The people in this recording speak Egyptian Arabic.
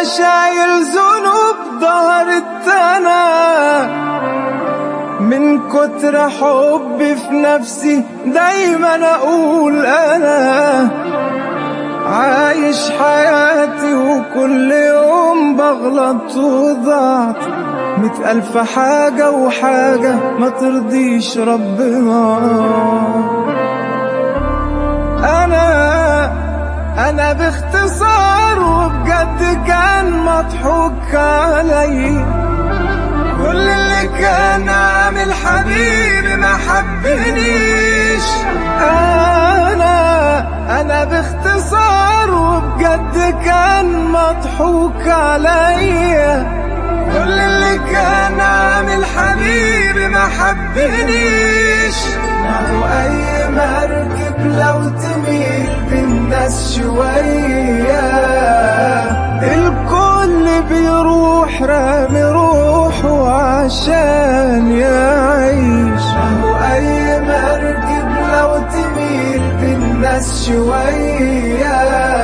شايل ذنوب ظهرت انا من كتر حبي في نفسي دايما اقول انا عايش حياتي وكل يوم بغلط وضعت مئة ألف حاجة وحاجة ما ترضيش ربنا أنا أنا باختصار وبجد كان مضحوك علي كل اللي كان عامل حبيبي ما حبنيش أنا أنا باختصار وبجد كان مضحوك عليا كل اللي كان عامل حبيبي ما حبنيش ما هو أي مركب لو تميل بالناس شوية الكل بيروح رامي روحه عشان يعيش ما هو أي مركب لو تميل بالناس شوية